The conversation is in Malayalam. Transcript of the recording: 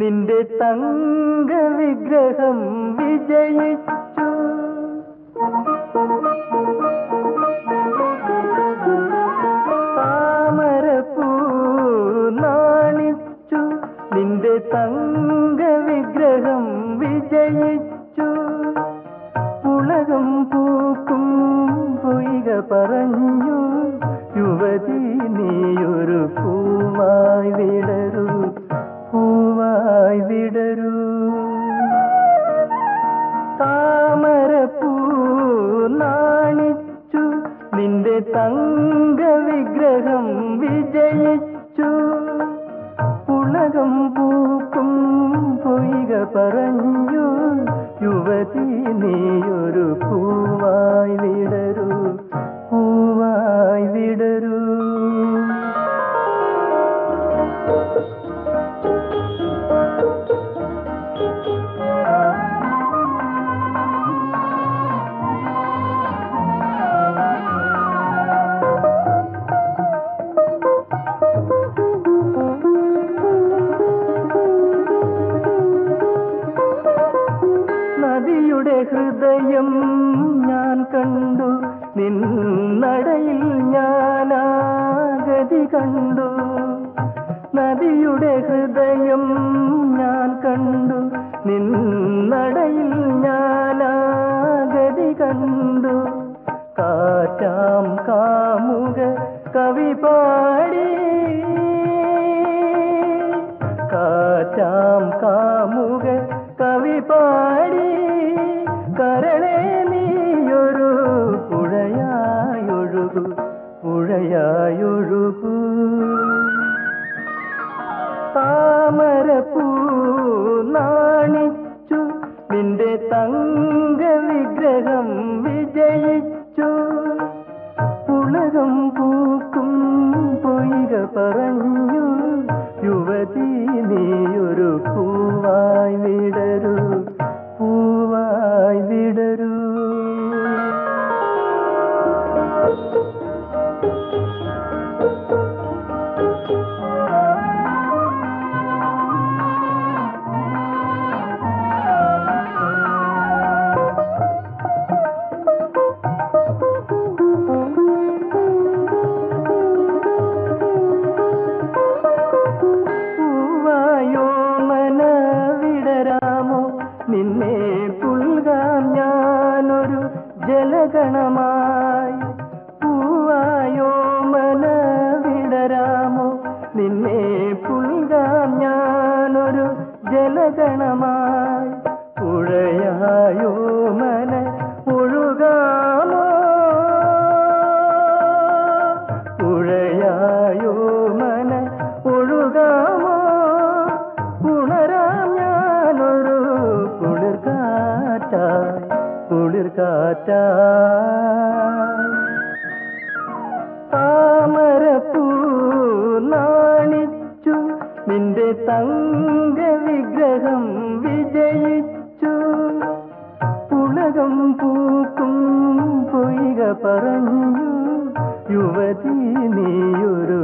നിന്റെ തങ്ക വിഗ്രഹം വിജയിച്ചു താമരപ്പൂ നാണിച്ചു നിന്റെ തങ്ക വിഗ്രഹം വിജയിച്ചു ഉലകം പൂക്കും പൊയ്ക പറഞ്ഞു യുവതി നീയൊരു പൂവായി വിടരൂ പൂവായി വിടരൂ താമരപ്പൂ നാണിച്ചു നിന്റെ തങ്ക വിഗ്രഹം വിജയിച്ചു ഉലകം പൂക്കും പൊയ്ക പറഞ്ഞു യുവതി നീയൊരു പൂവായി വിടരൂ പൂവായി വിടരൂ നദിയുടെ ഹൃദയം ഞാൻ കണ്ടു നിന്നടയിൽ ഞാനാഗതി കണ്ടു നദിയുടെ ഹൃദയം ഞാൻ കണ്ടു നിന്നടയിൽ ഞാനാഗതി കണ്ടു കാറ്റാം കാമുക കവി പാടി കാറ്റാം കാമുക കവി പാടി കരളെ നീയൊരു പുഴയായൊഴുകു പുഴയായൊഴുകു താമരപ്പൂ നാണിച്ചു നിന്റെ തങ്ക വിഗ്രഹം വിജയിച്ചു ഉലകം പൂക്കും പൊയ്ക പറഞ്ഞു യുവതി നീയൊരു പൂവായി വിടരൂ പൂവായി വിടരൂ പൂവായോ മന വിടരാമോ നിന്നെ പുൽകാൻ ഞാനൊരു ജലഗണമായി പൂവായോ മന വിടരാമോ നിന്നെ പുൽകാൻ ഞാനൊരു ജലഗണമായി പുഴയായോ മന ഒഴുകാമോ പുഴയായോ മന ഒഴുകാമോ ഉണരാം ഞാനൊരു കുളിർക്കാറ്റായി കുളിർക്കാറ്റായി താമരപ്പൂ നാണിച്ചു നിന്റെ തങ്ക വിഗ്രഹം വിജയിച്ചു ഉലകം പൂക്കും പൊയ്ക പറഞ്ഞു യുവതി നീയൊരു